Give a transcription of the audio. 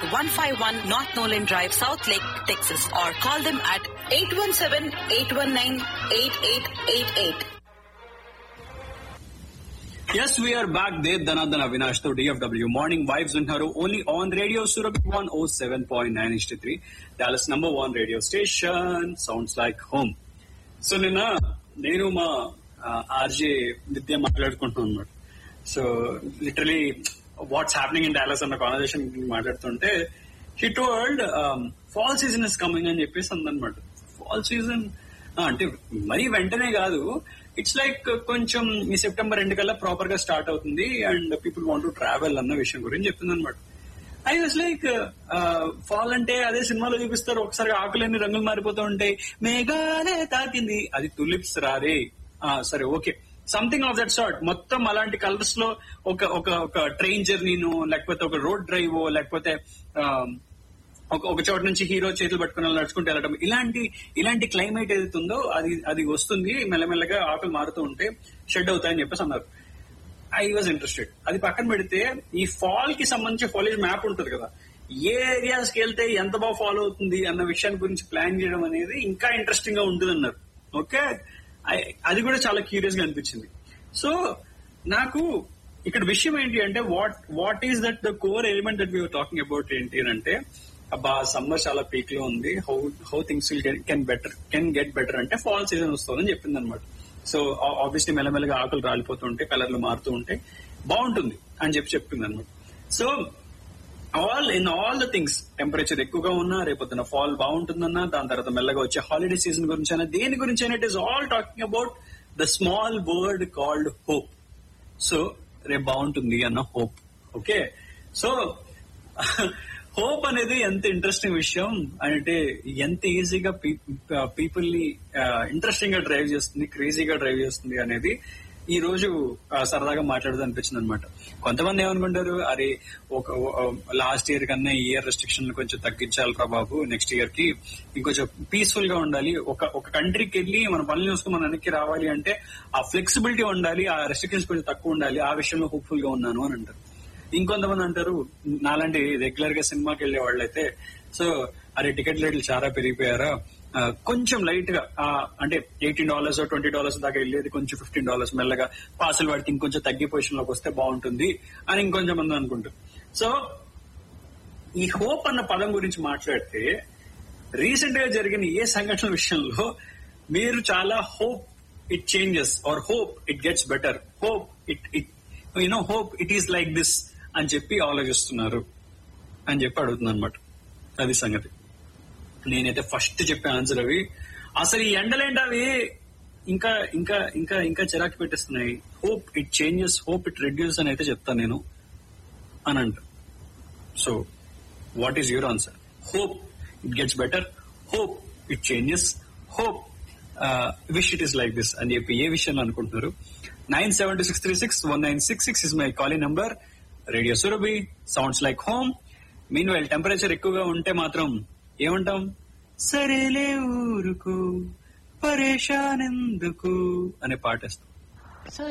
151 North Nolan Drive, South Lake, Texas or call them at 817-819-8888. Yes, we are back. Dev Dhanadhan Avinash to DFW. Morning vibes unharu only on Radio Surabhi 107.9 3 Dallas number one radio station. Sounds like home. So నిన్న నేను మా RJ Vidya మాట్లాడుకుంటున్నాను అనమాట so literally what's happening in Dallas అన్న conversation మాట్లాడుతుంటే he told fall season is coming అని చెప్పేసి అందనమాట fall season అంటే మరీ వెంటనే కాదు ఇట్స్ లైక్ కొంచెం ఈ సెప్టెంబర్ ఎండ్ కల్లా ప్రాపర్ గా స్టార్ట్ అవుతుంది and people want to travel అన్న విషయం గురించి చెప్తుంది అనమాట ఐ వాస్ లైక్ ఫాల్ అంటే అదే సినిమాలో చూపిస్తారు ఒకసారి ఆకులన్నీ రంగులు మారిపోతూ ఉంటాయి మేఘాలే తాకింది అది తులిప్స్ రారే ఆ, సరే okay something of that sort మొత్తం అలాంటి కలర్స్ లో ఒక ఒక ఒక ట్రైన్ జర్నీను లేకపోతే ఒక రోడ్ డ్రైవ్ లేకపోతే ఆ, ఒక ఒక చోట నుంచి హీరో చేతులు పట్టుకుని అలా నడుచుకుంటూ వెళ్ళడం ఇలాంటి ఇలాంటి క్లైమేట్ ఏదైతే ఉందో అది అది వస్తుంది మెల్లమెల్లగా ఆకులు మారుతూ ఉంటే షెడ్ అవుతాయని చెప్పేసి అన్నారు ఐ వాజ్ ఇంట్రెస్టెడ్ అది పక్కన పెడితే ఈ ఫాల్ కి సంబంధించి ఫాలేజ్ మ్యాప్ ఉంటుంది కదా ఏ ఏరియాస్ కి వెళ్తే ఎంత బాగా ఫాలో అవుతుంది అన్న విషయాన్ని గురించి ప్లాన్ చేయడం అనేది ఇంకా ఇంట్రెస్టింగ్ గా ఉంటుంది అన్నారు ఓకే అది కూడా చాలా క్యూరియస్ గా అనిపించింది సో నాకు ఇక్కడ విషయం ఏంటి అంటే what what is that the core element that we're talking about ఏంటి అని అంటే అబ్బా సమ్మర్ చాలా పీక్ లో ఉంది how how things will can better can get better అంటే ఫాల్ సీజన్ వస్తుందని చెప్పింది అనమాట సో ఆబ్వియస్లీ మెల్లమెల్లగా ఆకులు రాలిపోతూ ఉంటాయి కలర్లు మారుతూ ఉంటాయి బాగుంటుంది అని చెప్పి చెప్తుంది అనమాట so all in all the things temperature ఎక్కువగా ఉన్నా రేపొద్దున ఫాల్ బాగుంటుందన్నా దాని తర్వాత మెల్లగా వచ్చే హాలిడే సీజన్ గురించి అయినా దేని గురించి అయినా it is all talking about the small word called hope so రేపు బాగుంటుంది అన్న హోప్ ఓకే సో హోప్ అనేది ఎంత ఇంట్రెస్టింగ్ విషయం అంటే ఎంత ఈజీగా పీపుల్ ని ఇంట్రెస్టింగ్ గా డ్రైవ్ చేస్తుంది క్రేజీగా డ్రైవ్ చేస్తుంది అనేది ఈ రోజు ఆ, సరదాగా మాట్లాడదు అనిపించింది అనమాట కొంతమంది ఏమనుకుంటారు అరే ఒక లాస్ట్ ఇయర్ కన్నా ఈ ఇయర్ రెస్ట్రిక్షన్ కొంచెం తగ్గించాలిరా బాబు నెక్స్ట్ ఇయర్ కి ఇంకొంచెం పీస్ఫుల్ గా ఉండాలి ఒక ఒక కంట్రీకి వెళ్ళి మన పనులు చూసుకుని మన వెనక్కి రావాలి అంటే ఆ ఫ్లెక్సిబిలిటీ ఉండాలి ఆ రెస్ట్రిక్షన్స్ కొంచెం తక్కువ ఉండాలి ఆ విషయంలో హోప్ఫుల్ గా ఉన్నాను అని అంటారు ఇంకొంతమంది అంటారు నాలాంటి రెగ్యులర్ గా సినిమాకి వెళ్లే వాళ్ళైతే సో అరే టికెట్ రేట్లు చాలా పెరిగిపోయారా ఆ, కొంచెం లైట్ గా ఆ, అంటే ఎయిటీన్ డాలర్స్ ట్వంటీ డాలర్స్ దాకా వెళ్ళేది కొంచెం ఫిఫ్టీన్ డాలర్స్ మెల్లగా పాసులు వాడికి ఇంకొంచెం తగ్గి పొజిషన్ లోకి వస్తే బాగుంటుంది అని ఇంకొంచెం మంది అనుకుంటారు సో ఈ హోప్ అన్న పదం గురించి మాట్లాడితే రీసెంట్ గా జరిగిన ఏ సంఘటన విషయంలో మీరు చాలా hope it changes or hope it gets better hope it it you know hope it is like this అని చెప్పి ఆలోచిస్తున్నారు అని చెప్పి అడుగుతుంది అనమాట అది సంగతి నేనైతే ఫస్ట్ చెప్పే ఆన్సర్ అవి అసలు ఈ ఎండలేంటి అవి ఇంకా ఇంకా ఇంకా ఇంకా చిరాకు పెట్టేస్తున్నాయి hope it changes hope it reduce అని అయితే చెప్తాను నేను అని అంట so what is your answer hope it gets better hope it changes hope wish it is like this అని చెప్పి ఏ విషయంలో అనుకుంటున్నారు nine seven two six three six one nine six six is my calling number radio Surabhi sounds like home meanwhile temperature ఎక్కువగా ఉంటే మాత్రం ఏమంటాం సరేలే ఊరుకు పరేషాన్ ఎందుకు అనే పాటేస్తాం